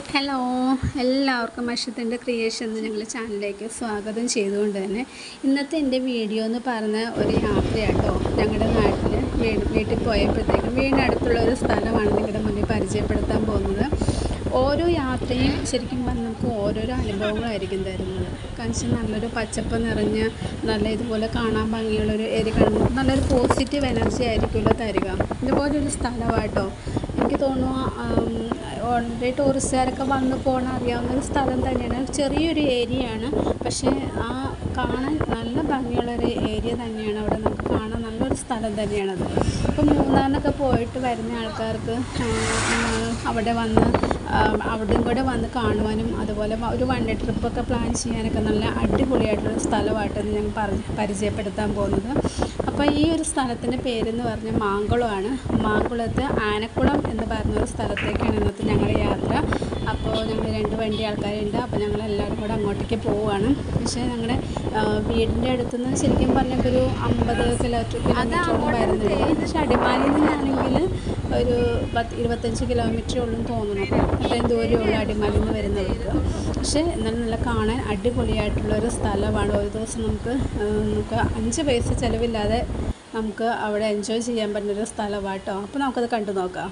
Hello എല്ലാവർക്കും അക്ഷത്തിൻ്റെ creation എന്ന ഞങ്ങളുടെ ചാനലിലേക്ക് സ്വാഗതം ചെയ്തുകൊണ്ട് തന്നെ ഇന്നത്തെ എൻ്റെ വീഡിയോ എന്ന് പറഞ്ഞ ഒരു യാത്രയാട്ടോ ഞങ്ങളുടെ നാട്ടിൽ വീട് വീട്ടിൽ പോയപ്പോഴത്തേക്കും വീടിനടുത്തുള്ള ഒരു സ്ഥലമാണ് നിങ്ങളുടെ മുന്നിൽ പരിചയപ്പെടുത്താൻ പോകുന്നത് ഓരോ യാത്രയും ശരിക്കും പറഞ്ഞാൽ നമുക്ക് ഓരോരോ അനുഭവങ്ങളായിരിക്കും തരുന്നത് കാരണം വെച്ചാൽ നല്ലൊരു പച്ചപ്പ് നിറഞ്ഞ നല്ല ഇതുപോലെ കാണാൻ ഭംഗിയുള്ളൊരു ഏരിയ കാണുമ്പോൾ നല്ലൊരു പോസിറ്റീവ് എനർജി ആയിരിക്കുമല്ലോ തരിക ഇതുപോലൊരു സ്ഥലമാട്ടോ എനിക്ക് തോന്നുന്നു ഓൾറെഡി ടൂറിസ്റ്റുകാരൊക്കെ വന്ന് പോകണ അറിയാവുന്ന ഒരു സ്ഥലം തന്നെയാണ് ചെറിയൊരു ഏരിയയാണ് പക്ഷേ ആ കാണാൻ നല്ല ഭംഗിയുള്ളൊരു ഏരിയ തന്നെയാണ് അവിടെ നമുക്ക് കാണാൻ നല്ലൊരു സ്ഥലം തന്നെയാണത് ഇപ്പം മൂന്നാറിനൊക്കെ പോയിട്ട് വരുന്ന ആൾക്കാർക്ക് അവിടെ വന്ന് അവിടെയും കൂടെ വന്ന് കാണുവാനും അതുപോലെ ഒരു വൺ ഡേ ട്രിപ്പൊക്കെ പ്ലാൻ ചെയ്യാനൊക്കെ നല്ല അടിപൊളിയായിട്ടുള്ള സ്ഥലമായിട്ടാണ് ഞാൻ പറഞ്ഞ് പരിചയപ്പെടുത്താൻ പോകുന്നത് അപ്പോൾ ഈ ഒരു സ്ഥലത്തിൻ്റെ പേരെന്ന് പറഞ്ഞാൽ മാങ്കുളമാണ് മാങ്കുളത്ത് ആനക്കുളം എന്ന് പറഞ്ഞ ഒരു സ്ഥലത്തേക്കാണ് ഇന്നത്തെ ഞങ്ങളുടെ യാത്ര അപ്പോൾ ഞങ്ങൾ രണ്ട് വണ്ടി ആൾക്കാരുണ്ട് അപ്പോൾ ഞങ്ങൾ എല്ലാവരും കൂടെ അങ്ങോട്ടേക്ക് പോവുകയാണ് പക്ഷേ ഞങ്ങളുടെ വീടിൻ്റെ അടുത്തുനിന്ന് ശരിക്കും പറഞ്ഞാൽ ഒരു അമ്പത് കിലോമീറ്റർ കിലോമീറ്ററോളം വരുന്നുണ്ട് പക്ഷേ അടിമാലിയിൽ നിന്നാണെങ്കിൽ ഒരു പത്ത് ഇരുപത്തഞ്ച് കിലോമീറ്റർ ഉള്ളൂ തോന്നുന്നു അത്രയും ദൂരമുള്ള അടിമാലിയിൽ നിന്ന് വരുന്നവർക്ക് പക്ഷേ എന്നാലും നല്ല കാണാൻ അടിപൊളിയായിട്ടുള്ള ഒരു സ്ഥലമാണ് ഒരു ദിവസം നമുക്ക് നമുക്ക് അഞ്ച് പൈസ ചിലവില്ലാതെ നമുക്ക് അവിടെ എൻജോയ് ചെയ്യാൻ പറ്റുന്നൊരു സ്ഥലമാണ് കേട്ടോ അപ്പോൾ നമുക്കത് കണ്ടു നോക്കാം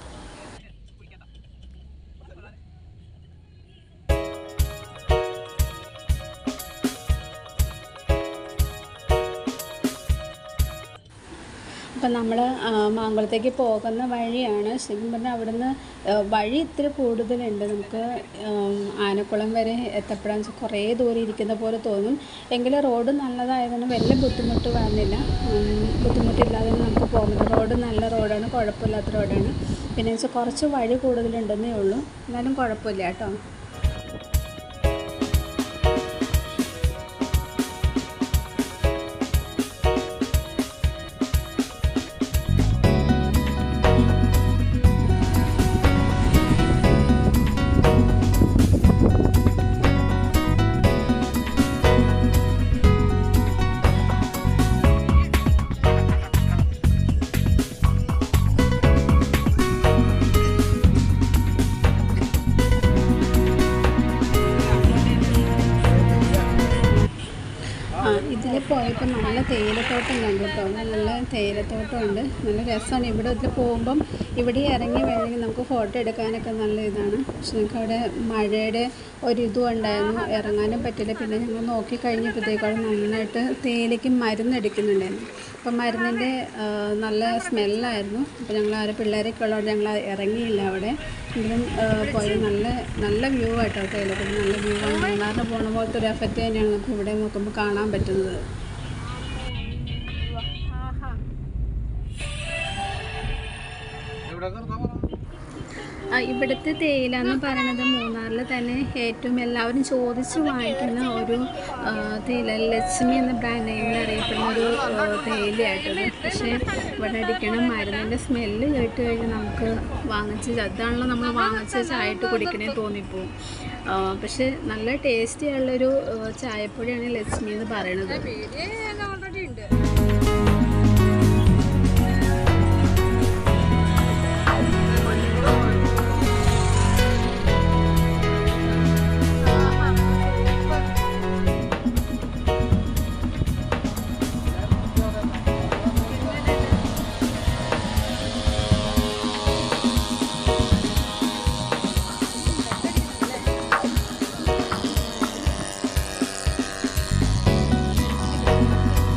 അപ്പം നമ്മൾ മാങ്കുളത്തേക്ക് പോകുന്ന വഴിയാണ് ശരിക്കും പറഞ്ഞാൽ അവിടുന്ന് വഴി ഇത്തിരി കൂടുതലുണ്ട് നമുക്ക് ആനക്കുളം വരെ എത്തപ്പെടാൻ കുറേ ദൂരം ഇരിക്കുന്ന പോലെ തോന്നും എങ്കിലും റോഡ് നല്ലതായതുകൊണ്ട് വലിയ ബുദ്ധിമുട്ട് വന്നില്ല ബുദ്ധിമുട്ടില്ലാതെ നമുക്ക് പോകുന്നത് റോഡ് നല്ല റോഡാണ് കുഴപ്പമില്ലാത്ത റോഡാണ് പിന്നെ വെച്ചാൽ കുറച്ച് വഴി കൂടുതലുണ്ടെന്നേ ഉള്ളൂ എന്നാലും കുഴപ്പമില്ല കേട്ടോ ഇതിൽ പോയപ്പോൾ നല്ല തേയിലത്തോട്ടം കണ്ടു കേട്ടോ നല്ല തേയിലത്തോട്ടം ഉണ്ട് നല്ല രസമാണ് ഇവിടെ ഇതിൽ പോകുമ്പം ഇവിടെ ഇറങ്ങി വേണമെങ്കിൽ നമുക്ക് ഫോട്ടോ എടുക്കാനൊക്കെ നല്ല ഇതാണ് പക്ഷെ ഞങ്ങൾക്ക് അവിടെ മഴയുടെ ഒരു ഇതും ഉണ്ടായിരുന്നു ഇറങ്ങാനും പറ്റില്ല പിന്നെ ഞങ്ങൾ നോക്കി കഴിഞ്ഞപ്പോഴത്തേക്കും നന്നായിട്ട് തേയിലയ്ക്ക് മരുന്നടിക്കുന്നുണ്ടായിരുന്നു അപ്പം മരുന്നിൻ്റെ നല്ല സ്മെല്ലായിരുന്നു അപ്പോൾ ഞങ്ങൾ ആരെ പിള്ളേരൊക്കെ ഉള്ളതുകൊണ്ട് ഞങ്ങൾ ഇറങ്ങിയില്ല അവിടെ എങ്കിലും പോയി നല്ല നല്ല വ്യൂ ആയിട്ടോ തേയിലത്തിൽ നല്ല വ്യൂ ആണ് മൂന്നാറിന് പോണ പോലത്തെ ഒരു എഫക്റ്റ് തന്നെയാണ് നമുക്ക് ഇവിടെ നോക്കുമ്പോൾ കാണാൻ പറ്റുന്നത് ഇവിടുത്തെ തേയില എന്ന് പറയുന്നത് മൂന്നാറിൽ തന്നെ ഏറ്റവും എല്ലാവരും ചോദിച്ച് വാങ്ങിക്കുന്ന ഒരു തേയില ലക്ഷ്മി എന്ന ബ്രാൻഡ് നെയിമിൽ അറിയപ്പെടുന്ന ഒരു തേയിലയായിട്ടത് പക്ഷേ ഇവിടെ അടിക്കണ മരുന്നിൻ്റെ സ്മെല്ല് കേട്ട് കഴിഞ്ഞാൽ നമുക്ക് വാങ്ങിച്ച് അതാണല്ലോ നമ്മൾ വാങ്ങിച്ച് ചായയിട്ട് കുടിക്കണേ തോന്നിപ്പോവും പക്ഷെ നല്ല ടേസ്റ്റി ഉള്ളൊരു ചായപ്പൊടിയാണ് ലക്ഷ്മി എന്ന് പറയുന്നത് ഓൾറെഡി ഉണ്ട് ആ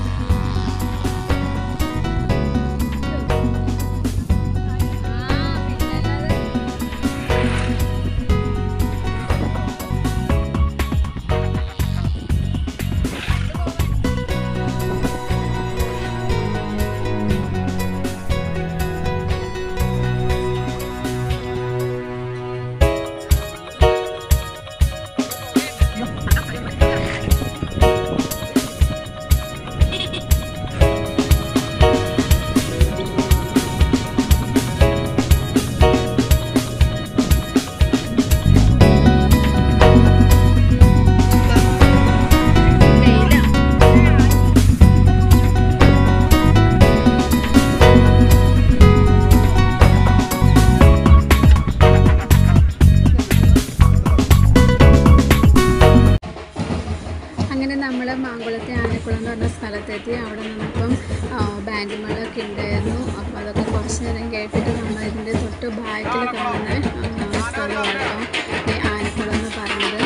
എന്ന് പറഞ്ഞ സ്ഥലത്തെത്തി അവിടെ നിന്നപ്പം ബാൻഡ് മേളൊക്കെ ഉണ്ടായിരുന്നു അപ്പോൾ അതൊക്കെ കുറച്ച് നേരം കേട്ടിട്ട് നമ്മൾ ഇതിൻ്റെ തൊട്ട് ബാക്കിൽ കാണുന്ന ആ, സ്ഥലമാണ് കേട്ടോ ഈ ആനക്കുളം എന്ന് പറയുന്നത്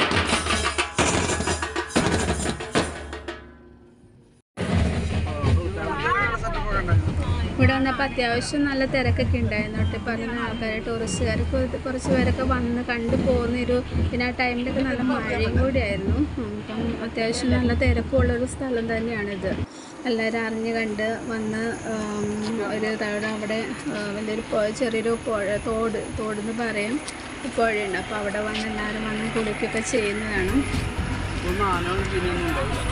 ഇവിടെ വന്നപ്പോൾ അത്യാവശ്യം നല്ല തിരക്കൊക്കെ ഉണ്ടായിരുന്നു കേട്ടോ പറയുന്ന ആൾക്കാർ ടൂറിസ്റ്റുകാർ കുറച്ച് പേരൊക്കെ വന്ന് കണ്ടു പോകുന്നൊരു പിന്നെ ആ ടൈമിലൊക്കെ നല്ല മഴയും കൂടിയായിരുന്നു ഉം, അപ്പം അത്യാവശ്യം നല്ല തിരക്കുള്ളൊരു സ്ഥലം തന്നെയാണിത് എല്ലാവരും അറിഞ്ഞ് കണ്ട് വന്ന് ഉം, ഒരു തവിടെ അവിടെ ആ, വലിയൊരു പുഴ ചെറിയൊരു പുഴ തോട് തോടെന്ന് പറയും പുഴയുണ്ട് അപ്പോൾ അവിടെ വന്ന് എല്ലാവരും വന്ന് കുളിക്കുകയൊക്കെ ചെയ്യുന്നതാണ് ഒന്നും ആനകൾ പിന്നെയൊന്നും ഉണ്ടാവില്ല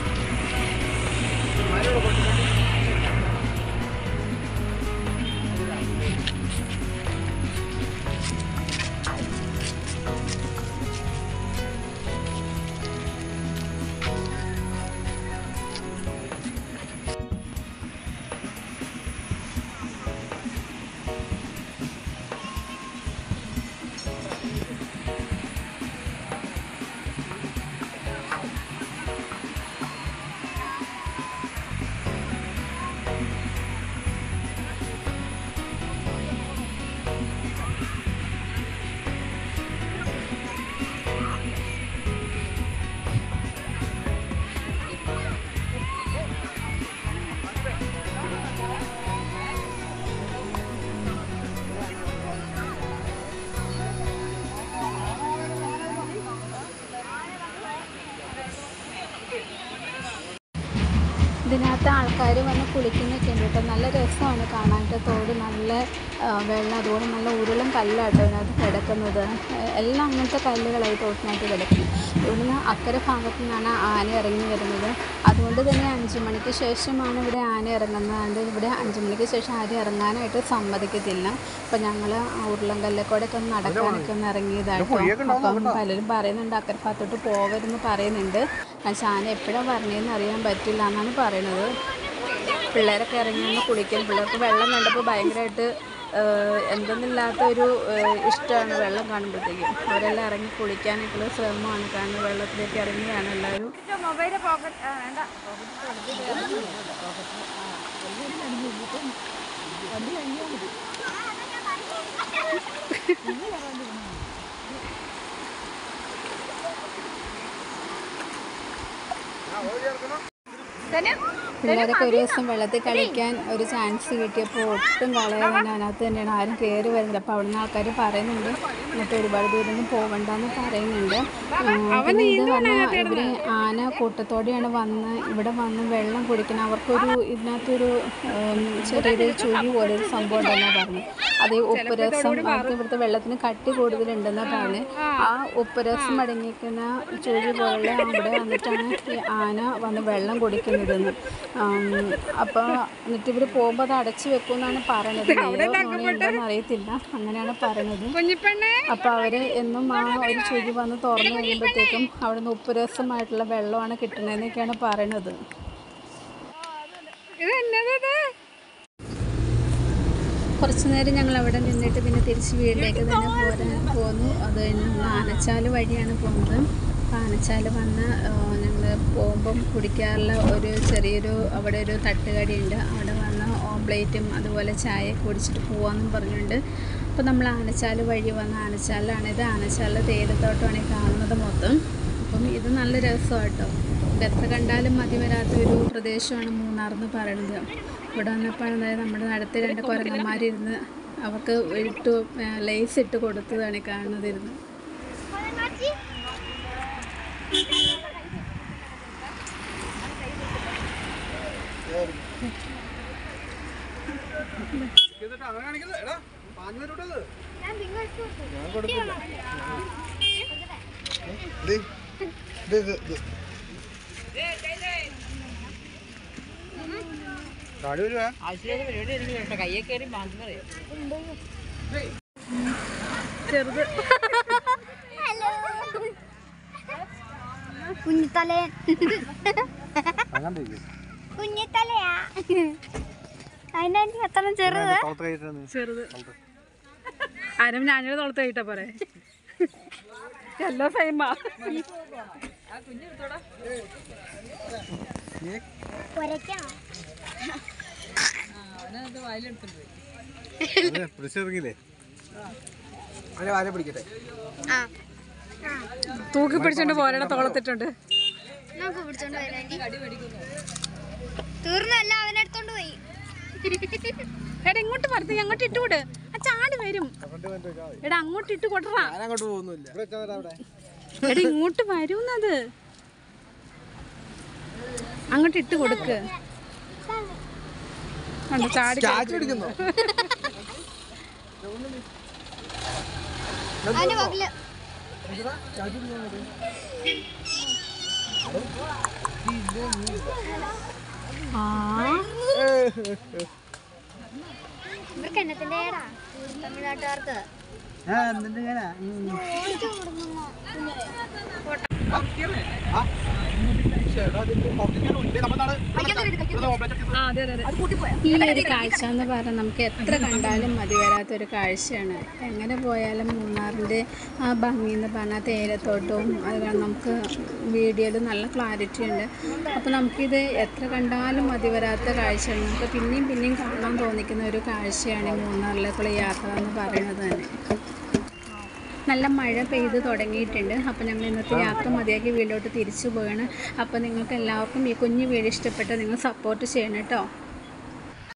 ഇതിനകത്ത് ആൾക്കാർ വന്ന് കുളിക്കുന്നൊക്കെ ഉണ്ട് കേട്ടോ നല്ല രസമാണ് കാണാനായിട്ട് തോട് നല്ല ആ, വെള്ളം അതുപോലെ നല്ല ഉരുളും കല്ലാട്ടോ ഇതിനകത്ത് കിടക്കുന്നത് ആ, എല്ലാം അങ്ങനത്തെ കല്ലുകളായി തോട്ടിനകത്ത് കിടക്കും ഇവിടുന്ന് അക്കരെ ഭാഗത്തു നിന്നാണ് ആന ഇറങ്ങി വരുന്നത് അതുകൊണ്ട് തന്നെ അഞ്ച് മണിക്ക് ശേഷമാണ് ഇവിടെ ആന ഇറങ്ങുന്നത് അതുകൊണ്ട് ഇവിടെ അഞ്ച് മണിക്ക് ശേഷം ആരും ഇറങ്ങാനായിട്ട് സമ്മതിക്കത്തില്ല അപ്പം ഞങ്ങൾ ഉരുളം കല്ലക്കൂടെ ഒന്ന് നടക്കാനൊക്കെ ഒന്ന് ഇറങ്ങിയതാട്ടോ അപ്പം പലരും പറയുന്നുണ്ട് അക്കരെ ഭാഗത്തോട്ട് പോവരുതെന്ന് പറയുന്നുണ്ട് പക്ഷേ ആന എപ്പോഴാണ് പറഞ്ഞതെന്ന് അറിയാൻ പറ്റില്ല എന്നാണ് പറയണത് പിള്ളേരൊക്കെ ഇറങ്ങി ഒന്ന് കുളിക്കാൻ പിള്ളേർക്ക് വെള്ളം കണ്ടപ്പോൾ ഭയങ്കരമായിട്ട് എന്തെന്നില്ലാത്ത ഒരു ഇഷ്ടമാണ് വെള്ളം കാണുമ്പോഴത്തേക്കും അവരെല്ലാം ഇറങ്ങി കുളിക്കാനൊക്കെയുള്ള ശ്രമമാണ് കാരണം വെള്ളത്തിലേക്ക് ഇറങ്ങിയാണ് എല്ലാവരും മൊബൈല് പോക്കറ്റ് വേണ്ട തന്നെ പിള്ളേരൊക്കെ ഒരു ദിവസം വെള്ളത്തിൽ കളിക്കാൻ ഒരു ചാൻസ് കിട്ടിയപ്പോൾ ഒട്ടും കളയാതെ അതിനകത്ത് തന്നെയാണ് ആരും കയറി വരുന്നില്ല അപ്പോൾ അവിടുന്ന് ആൾക്കാർ പറയുന്നുണ്ട് എന്നിട്ട് ഒരുപാട് ദൂരമൊന്നും പോവണ്ടെന്ന് പറയുന്നുണ്ട് ആ, പിന്നെ ഇത് പറഞ്ഞാൽ ഇവർ ആന കൂട്ടത്തോടെയാണ് വന്ന് ഇവിടെ വന്ന് വെള്ളം കുടിക്കണം അവർക്കൊരു ഇതിനകത്തൊരു ഉം, ചെറിയൊരു ചുഴി പോലെ ഒരു സംഭവം ഉണ്ടെന്നാണ് പറഞ്ഞു അത് ഈ ഉപ്പുരസം അവർക്ക് ഇവിടുത്തെ വെള്ളത്തിന് കട്ടി കൂടുതലുണ്ടെന്നാണ് പറഞ്ഞ് ആ ഉപ്പുരസം അടങ്ങിയിരിക്കുന്ന ചുഴി പോലെ അവിടെ വന്നിട്ടാണ് ഈ ആന വന്ന് വെള്ളം കുടിക്കുന്നതെന്ന് അപ്പോൾ എന്നിട്ട് ഇവർ പോകുമ്പോൾ അത് അടച്ചു വെക്കുമെന്നാണ് പറയണത് ഉണ്ടോന്ന് അറിയത്തില്ല അങ്ങനെയാണ് പറയണത് കുഞ്ഞിപ്പെണ്ണേ അപ്പോൾ അവർ എന്നും ആ ഒരു ചുഴി വന്ന് തുറന്നു കഴിയുമ്പോഴത്തേക്കും അവിടെ നിന്ന് ഉപ്പുരസമായിട്ടുള്ള വെള്ളമാണ് കിട്ടണതെന്നൊക്കെയാണ് പറയണത് ഇത് എന്നത് ഇത് കുറച്ച് നേരം ഞങ്ങൾ അവിടെ നിന്നിട്ട് പിന്നെ തിരിച്ച് വീട്ടിലേക്ക് തന്നെ പോരാൻ പോന്നു അത് കഴിഞ്ഞ് നമ്മൾ ആനച്ചാല് വഴിയാണ് പോകുന്നത് അപ്പോൾ ആനച്ചാല് വന്ന് ഞങ്ങൾ പോകുമ്പം കുടിക്കാറുള്ള ഒരു ചെറിയൊരു അവിടെ ഒരു തട്ടുകടിയുണ്ട് അവിടെ വന്ന് ഓംപ്ലേറ്റും അതുപോലെ ചായ കുടിച്ചിട്ട് പോകാമെന്നും പറഞ്ഞുകൊണ്ട് അപ്പോൾ നമ്മൾ ആനച്ചാല് വഴി വന്ന ആനച്ചാലാണ് ഇത് ആനച്ചാലിലെ തേയിലത്തോട്ടമാണ് ഈ കാണുന്നത് മൊത്തം അപ്പം ഇത് നല്ല രസമാണ് കേട്ടോ ഇത് എത്ര കണ്ടാലും മതി വരാത്തൊരു പ്രദേശമാണ് മൂന്നാർ എന്ന് പറയുന്നത് ഇവിടെ വന്നപ്പോൾ അതായത് നമ്മുടെ അടുത്ത് രണ്ട് കുരങ്ങന്മാരിരുന്ന് അവർക്ക് ഇട്ട് ലേസ് ഇട്ട് കൊടുത്തതാണ് ഈ കാണുന്നതിരുന്ന് എന്നിട്ട് അങ്ങനെ കാണിക്കല്ലേ എടാ പാഞ്ഞു വരൂട്ടത് ഗാഡി വരുവാ ചെറുത് കുഞ്ഞിത്തലേ അങ്ങനെ ഇരിക്കും. കുഞ്ഞിത്തലയാ അതിന്റെ അതിന്റെ എത്ര ചെറുത് കുളത്ത് കയറ്റുന്നത് ചെറുത് ആരും ഞാനൊരു തോളത്ത് കഴിട്ടാ പോരെ എല്ലാം സെയിമാ ഒരയ്ക്കണോ പിടിച്ചിറങ്ങില്ലേ അവനെ വാല പിടിക്കട്ടെ ആ തൂക്കി പിടിച്ചോണ്ട് പോരണ തോളത്തിട്ടുണ്ട് നമുക്ക് പിടിച്ചോണ്ട് വരാം തീർന്നല്ല അവനെടുത്തോണ്ട് പോയി എടാ ഇങ്ങോട്ട് മരത്തി അങ്ങോട്ട് ഇട്ടുകൂട് ആ ചാടി വരും എടാ അങ്ങോട്ട് ഇട്ട് കൊട്ടറാ ഞാനങ്ങോട്ട് പോകുന്നില്ല അവിടെ എടാ ഇങ്ങോട്ട് വരുന്നത് അങ്ങോട്ട് ഇട്ട് കൊടുക്ക് കണ്ടോ, ചാടി ചാച്ചി പിടിക്കുന്നു അവന്റെ പക്കല് ആ ഇവർക്ക് എന്നത്തിന്റെ ഏടാ തമിഴ്നാട്ടുകാർക്ക് എന്തിന്റെ ഇങ്ങനെ ആ, അതെ അതെ അതെ ഈ ഒരു കാഴ്ച എന്ന് പറഞ്ഞാൽ നമുക്ക് എത്ര കണ്ടാലും മതി വരാത്തൊരു കാഴ്ചയാണ് എങ്ങനെ പോയാലും മൂന്നാറിൻ്റെ ആ ഭംഗി എന്ന് പറഞ്ഞാൽ തേയിലത്തോട്ടവും അതുപോലെ നമുക്ക് വീഡിയോയിൽ നല്ല ക്ലാരിറ്റി ഉണ്ട് അപ്പോൾ നമുക്കിത് എത്ര കണ്ടാലും മതി വരാത്ത കാഴ്ചയാണ് നമുക്ക് പിന്നെയും പിന്നെയും കാണാൻ തോന്നിക്കുന്ന ഒരു കാഴ്ചയാണ് ഈ മൂന്നാറിലേക്കുള്ള യാത്ര എന്ന് പറയുന്നത് തന്നെ നല്ല മഴ പെയ്ത് തുടങ്ങിയിട്ടുണ്ട് അപ്പോൾ ഞങ്ങൾ ഇന്നത്തെ യാത്ര മതിയാക്കി വീട്ടിലോട്ട് തിരിച്ചു പോവുകയാണ് അപ്പോൾ നിങ്ങൾക്ക് എല്ലാവർക്കും ഈ കുഞ്ഞു വീഡിയോ ഇഷ്ടപ്പെട്ടാൽ നിങ്ങൾ സപ്പോർട്ട് ചെയ്യണം കേട്ടോ